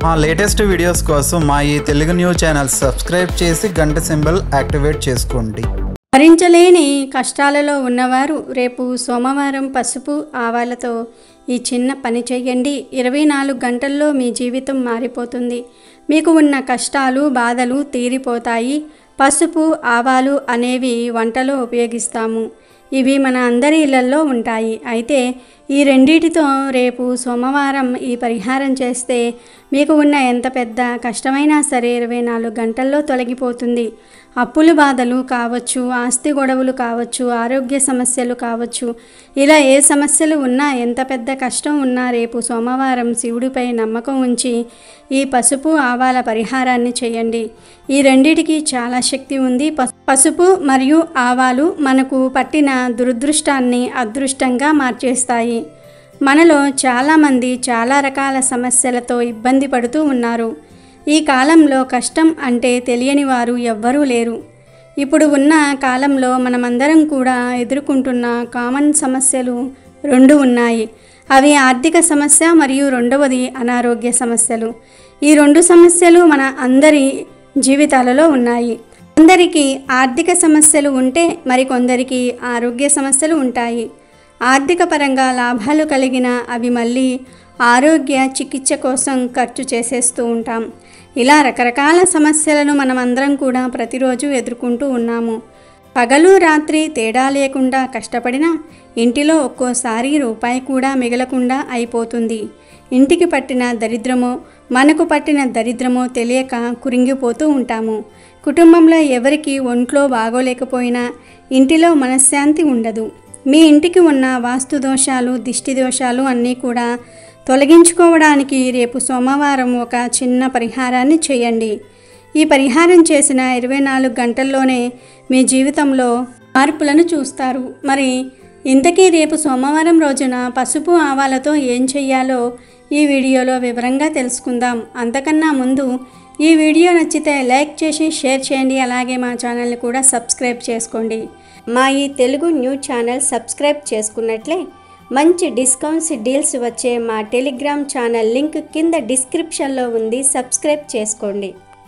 మా latest videos కోసం మా ఈ తెలుగు న్యూస్ ఛానల్ సబ్స్క్రైబ్ చేసి గంట సింబల్ యాక్టివేట్ చేసుకోండి భరించలేని కష్టాలలో ఉన్నవారు రేపు సోమవారం పసుపు ఆవాలతో ఈ చిన్న పని చేయండి ఇరవై నాలుగు గంటల్లో మీ జీవితం మారిపోతుంది మీకు ఉన్న కష్టాలు బాధలు తీరిపోతాయి పసుపు ఆవాలు అనేవి వంటలో ఉపయోగిస్తాము ఇవి మన అందరి ఇళ్లల్లో ఉంటాయి అయితే ఈ రెండిటితో రేపు సోమవారం ఈ పరిహారం చేస్తే మీకు ఉన్న ఎంత పెద్ద కష్టమైనా సరే ఇరవై నాలుగు గంటల్లో తొలగిపోతుంది అప్పులు బాధలు కావచ్చు ఆస్తి గొడవలు కావచ్చు ఆరోగ్య సమస్యలు కావచ్చు ఇలా ఏ సమస్యలు ఉన్నా ఎంత పెద్ద కష్టం ఉన్నా రేపు సోమవారం శివుడిపై నమ్మకం ఉంచి ఈ పసుపు ఆవాల పరిహారాన్ని చేయండి ఈ రెండిటికి చాలా శక్తి ఉంది పసు- పసుపు మరియు ఆవాలు మనకు పట్టిన దురదృష్టాన్ని అదృష్టంగా మార్చేస్తాయి మనలో చాలామంది చాలా రకాల సమస్యలతో ఇబ్బంది పడుతూ ఉన్నారు ఈ కాలంలో కష్టం అంటే తెలియని వారు ఎవ్వరూ లేరు ఇప్పుడు ఉన్న కాలంలో మనమందరం కూడా ఎదుర్కొంటున్న కామన్ సమస్యలు రెండు ఉన్నాయి అవి ఆర్థిక సమస్య మరియు రెండవది అనారోగ్య సమస్యలు ఈ రెండు సమస్యలు మన అందరి జీవితాలలో ఉన్నాయి కొందరికి ఆర్థిక సమస్యలు ఉంటే మరికొందరికి ఆరోగ్య సమస్యలు ఉంటాయి ఆర్థిక పరంగా లాభాలు కలిగిన అవి మళ్ళీ ఆరోగ్య చికిత్స కోసం ఖర్చు చేసేస్తూ ఉంటాం ఇలా రకరకాల సమస్యలను మనమందరం కూడా ప్రతిరోజు ఎదుర్కొంటూ ఉన్నాము పగలు రాత్రి తేడా లేకుండా కష్టపడినా ఇంటిలో ఒక్కోసారి రూపాయి కూడా మిగలకుండా అయిపోతుంది ఇంటికి పట్టిన దరిద్రమో మనకు పట్టిన దరిద్రమో తెలియక కురింగిపోతూ ఉంటాము కుటుంబంలో ఎవరికి ఒంట్లో బాగోలేకపోయినా ఇంటిలో మనశ్శాంతి ఉండదు మీ ఇంటికి ఉన్న వాస్తు దోషాలు దిష్టి దోషాలు అన్నీ కూడా తొలగించుకోవడానికి రేపు సోమవారం ఒక చిన్న పరిహారాన్ని చేయండి ఈ పరిహారం చేసిన ఇరవై నాలుగు గంటల్లోనే మీ జీవితంలో మార్పులను చూస్తారు మరి ఇంతకీ రేపు సోమవారం రోజున పసుపు ఆవాలతో ఏం చెయ్యాలో ఈ వీడియోలో వివరంగా తెలుసుకుందాం అంతకన్నా ముందు ఈ వీడియో నచ్చితే లైక్ చేసి షేర్ చేయండి అలాగే మా ఛానల్ని కూడా సబ్స్క్రైబ్ చేసుకోండి మా ఈ తెలుగు న్యూస్ ఛానల్ సబ్స్క్రైబ్ చేసుకున్నట్లే మంచి డిస్కౌంట్స్ డీల్స్ వచ్చే మా టెలిగ్రామ్ ఛానల్ లింక్ కింద డిస్క్రిప్షన్లో ఉంది సబ్స్క్రైబ్ చేసుకోండి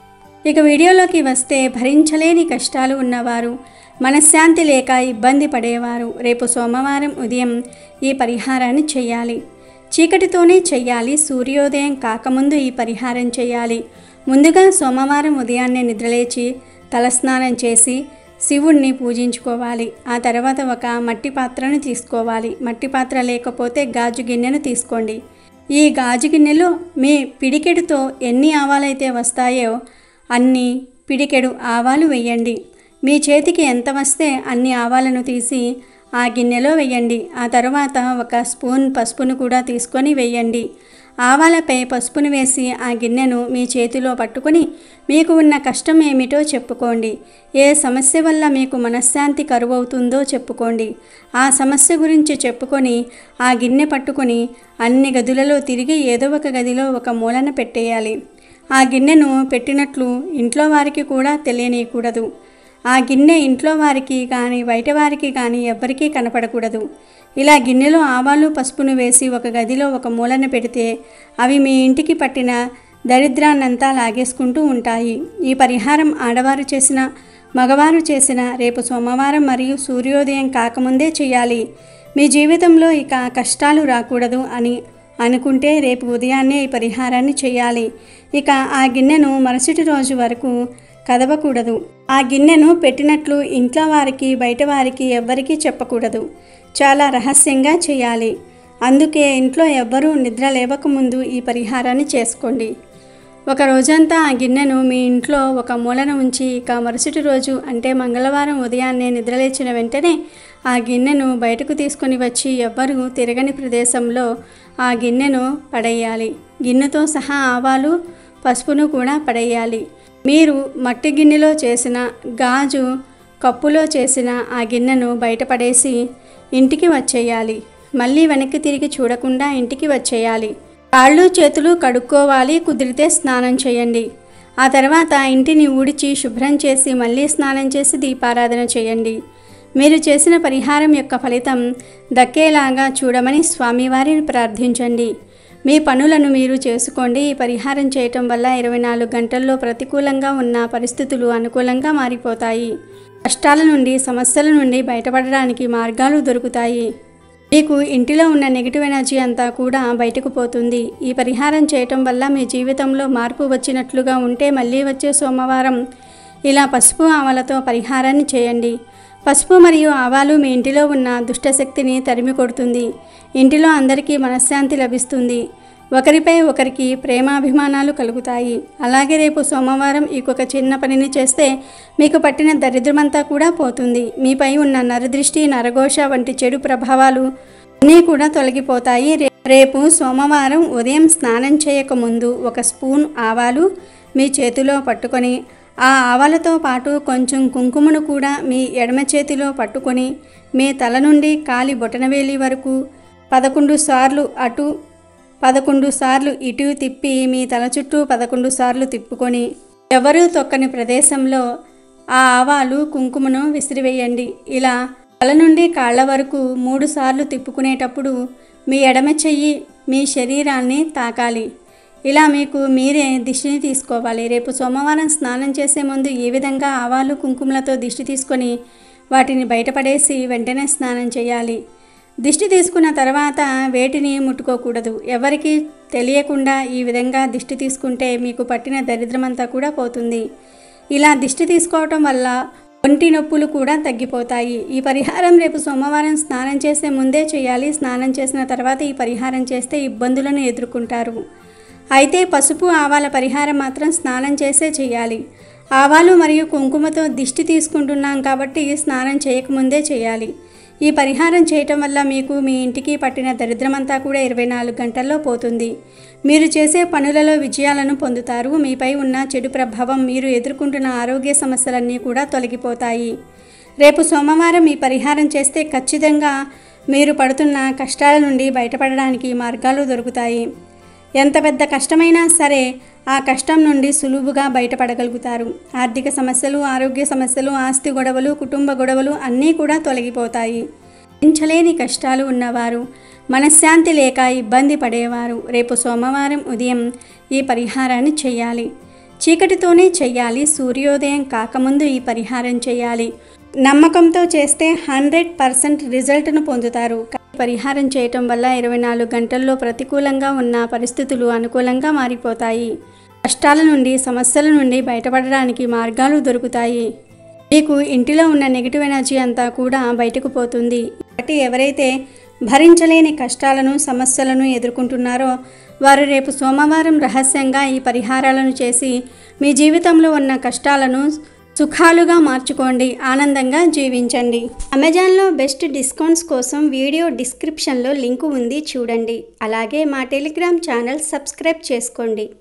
ఇక వీడియోలోకి వస్తే భరించలేని కష్టాలు ఉన్నవారు మనశ్శాంతి లేక ఇబ్బంది పడేవారు రేపు సోమవారం ఉదయం ఈ పరిహారాన్ని చేయాలి చీకటితోనే చెయ్యాలి సూర్యోదయం కాకముందు ఈ పరిహారం చేయాలి ముందుగా సోమవారం ఉదయాన్నే నిద్రలేచి తలస్నానం చేసి శివుణ్ణి పూజించుకోవాలి ఆ తర్వాత ఒక మట్టి పాత్రను తీసుకోవాలి మట్టి పాత్ర లేకపోతే గాజు గిన్నెను తీసుకోండి ఈ గాజు గిన్నెలో మీ పిడికెడుతో ఎన్ని ఆవాలైతే వస్తాయో అన్ని పిడికెడు ఆవాలు వేయండి మీ చేతికి ఎంత వస్తే అన్ని ఆవాలను తీసి ఆ గిన్నెలో వేయండి ఆ తర్వాత ఒక స్పూన్ పసుపును కూడా తీసుకొని వేయండి ఆవాలపై పసుపును వేసి ఆ గిన్నెను మీ చేతిలో పట్టుకొని మీకు ఉన్న కష్టం ఏమిటో చెప్పుకోండి ఏ సమస్య వల్ల మీకు మనశ్శాంతి కరువవుతుందో చెప్పుకోండి ఆ సమస్య గురించి చెప్పుకొని ఆ గిన్నె పట్టుకొని అన్ని గదులలో తిరిగి ఏదో ఒక గదిలో ఒక మూలన పెట్టేయాలి ఆ గిన్నెను పెట్టినట్లు ఇంట్లో వారికి కూడా తెలియనీయకూడదు ఆ గిన్నె ఇంట్లో వారికి కానీ బయట వారికి కానీ ఎవ్వరికీ కనపడకూడదు ఇలా గిన్నెలో ఆవాలు పసుపును వేసి ఒక గదిలో ఒక మూలన పెడితే అవి మీ ఇంటికి పట్టిన దరిద్రాన్నంతా లాగేసుకుంటూ ఉంటాయి ఈ పరిహారం ఆడవారు చేసిన మగవారు చేసిన రేపు సోమవారం మరియు సూర్యోదయం కాకముందే చేయాలి మీ జీవితంలో ఇక కష్టాలు రాకూడదు అని అనుకుంటే రేపు ఉదయాన్నే ఈ పరిహారాన్ని చేయాలి ఇక ఆ గిన్నెను మరుసటి రోజు వరకు కదవకూడదు ఆ గిన్నెను పెట్టినట్లు ఇంట్లో వారికి బయట వారికి ఎవ్వరికీ చెప్పకూడదు చాలా రహస్యంగా చేయాలి అందుకే ఇంట్లో ఎవ్వరూ నిద్ర లేవకముందు ఈ పరిహారాన్ని చేసుకోండి ఒక రోజంతా ఆ గిన్నెను మీ ఇంట్లో ఒక మూలన ఉంచి ఇక మరుసటి రోజు అంటే మంగళవారం ఉదయాన్నే నిద్రలేచిన వెంటనే ఆ గిన్నెను బయటకు తీసుకొని వచ్చి ఎవ్వరూ తిరగని ప్రదేశంలో ఆ గిన్నెను పడేయాలి గిన్నెతో సహా ఆవాలు పసుపును కూడా పడేయాలి మీరు మట్టి గిన్నెలో చేసిన గాజు కప్పులో చేసిన ఆ గిన్నెను బయటపడేసి ఇంటికి వచ్చేయాలి మళ్ళీ వెనక్కి తిరిగి చూడకుండా ఇంటికి వచ్చేయాలి కాళ్ళు చేతులు కడుక్కోవాలి కుదిరితే స్నానం చేయండి ఆ తర్వాత ఇంటిని ఊడిచి శుభ్రం చేసి మళ్ళీ స్నానం చేసి దీపారాధన చేయండి మీరు చేసిన పరిహారం యొక్క ఫలితం దక్కేలాగా చూడమని స్వామివారిని ప్రార్థించండి మీ పనులను మీరు చేసుకోండి ఈ పరిహారం చేయటం వల్ల ఇరవై నాలుగు గంటల్లో ప్రతికూలంగా ఉన్న పరిస్థితులు అనుకూలంగా మారిపోతాయి కష్టాల నుండి సమస్యల నుండి బయటపడడానికి మార్గాలు దొరుకుతాయి మీకు ఇంటిలో ఉన్న నెగిటివ్ ఎనర్జీ అంతా కూడా బయటకు పోతుంది ఈ పరిహారం చేయటం వల్ల మీ జీవితంలో మార్పు వచ్చినట్లుగా ఉంటే మళ్ళీ వచ్చే సోమవారం ఇలా పసుపు ఆవలతో పరిహారాన్ని చేయండి పసుపు మరియు ఆవాలు మీ ఇంటిలో ఉన్న దుష్టశక్తిని తరిమి కొడుతుంది ఇంటిలో అందరికీ మనశ్శాంతి లభిస్తుంది ఒకరిపై ఒకరికి ప్రేమాభిమానాలు కలుగుతాయి అలాగే రేపు సోమవారం ఇంకొక చిన్న పనిని చేస్తే మీకు పట్టిన దరిద్రమంతా కూడా పోతుంది మీపై ఉన్న నరదృష్టి నరఘోష వంటి చెడు ప్రభావాలు అన్నీ కూడా తొలగిపోతాయి రే- రేపు సోమవారం ఉదయం స్నానం చేయకముందు ఒక స్పూన్ ఆవాలు మీ చేతిలో పట్టుకొని ఆ ఆవాలతో పాటు కొంచెం కుంకుమను కూడా మీ ఎడమ చేతిలో పట్టుకొని మీ తల నుండి కాలి బొటనవేలి వరకు పదకొండు సార్లు అటు పదకొండు సార్లు ఇటు తిప్పి మీ తల చుట్టూ పదకొండు సార్లు తిప్పుకొని ఎవరూ తొక్కని ప్రదేశంలో ఆ ఆవాలు కుంకుమను విసిరివేయండి ఇలా తల నుండి కాళ్ళ వరకు మూడు సార్లు తిప్పుకునేటప్పుడు మీ ఎడమ చెయ్యి మీ శరీరాన్ని తాకాలి ఇలా మీకు మీరే దిష్టిని తీసుకోవాలి రేపు సోమవారం స్నానం చేసే ముందు ఈ విధంగా ఆవాలు కుంకుమలతో దిష్టి తీసుకొని వాటిని బయటపడేసి వెంటనే స్నానం చేయాలి దిష్టి తీసుకున్న తర్వాత వేటిని ముట్టుకోకూడదు ఎవరికి తెలియకుండా ఈ విధంగా దిష్టి తీసుకుంటే మీకు పట్టిన దరిద్రమంతా కూడా పోతుంది ఇలా దిష్టి తీసుకోవటం వల్ల ఒంటి నొప్పులు కూడా తగ్గిపోతాయి ఈ పరిహారం రేపు సోమవారం స్నానం చేసే ముందే చేయాలి స్నానం చేసిన తర్వాత ఈ పరిహారం చేస్తే ఇబ్బందులను ఎదుర్కొంటారు అయితే పసుపు ఆవాల పరిహారం మాత్రం స్నానం చేసే చేయాలి ఆవాలు మరియు కుంకుమతో దిష్టి తీసుకుంటున్నాం కాబట్టి స్నానం చేయకముందే చేయాలి ఈ పరిహారం చేయటం వల్ల మీకు మీ ఇంటికి పట్టిన దరిద్రమంతా కూడా ఇరవై నాలుగు గంటల్లో పోతుంది మీరు చేసే పనులలో విజయాలను పొందుతారు మీపై ఉన్న చెడు ప్రభావం మీరు ఎదుర్కొంటున్న ఆరోగ్య సమస్యలన్నీ కూడా తొలగిపోతాయి రేపు సోమవారం ఈ పరిహారం చేస్తే ఖచ్చితంగా మీరు పడుతున్న కష్టాల నుండి బయటపడడానికి మార్గాలు దొరుకుతాయి ఎంత పెద్ద కష్టమైనా సరే ఆ కష్టం నుండి సులువుగా బయటపడగలుగుతారు ఆర్థిక సమస్యలు ఆరోగ్య సమస్యలు ఆస్తి గొడవలు కుటుంబ గొడవలు అన్నీ కూడా తొలగిపోతాయి భరించలేని కష్టాలు ఉన్నవారు మనశ్శాంతి లేక ఇబ్బంది పడేవారు రేపు సోమవారం ఉదయం ఈ పరిహారాన్ని చేయాలి చీకటితోనే చెయ్యాలి సూర్యోదయం కాకముందు ఈ పరిహారం చేయాలి నమ్మకంతో చేస్తే హండ్రెడ్ పర్సెంట్ రిజల్ట్ను పొందుతారు పరిహారం చేయటం వల్ల ఇరవై నాలుగు గంటల్లో ప్రతికూలంగా ఉన్న పరిస్థితులు అనుకూలంగా మారిపోతాయి కష్టాల నుండి సమస్యల నుండి బయటపడడానికి మార్గాలు దొరుకుతాయి మీకు ఇంటిలో ఉన్న నెగిటివ్ ఎనర్జీ అంతా కూడా బయటకు పోతుంది కాబట్టి ఎవరైతే భరించలేని కష్టాలను సమస్యలను ఎదుర్కొంటున్నారో వారు రేపు సోమవారం రహస్యంగా ఈ పరిహారాలను చేసి మీ జీవితంలో ఉన్న కష్టాలను సుఖాలుగా మార్చుకోండి ఆనందంగా జీవించండి అమెజాన్లో బెస్ట్ డిస్కౌంట్స్ కోసం వీడియో డిస్క్రిప్షన్లో లింకు ఉంది చూడండి అలాగే మా టెలిగ్రామ్ ఛానల్ సబ్స్క్రైబ్ చేసుకోండి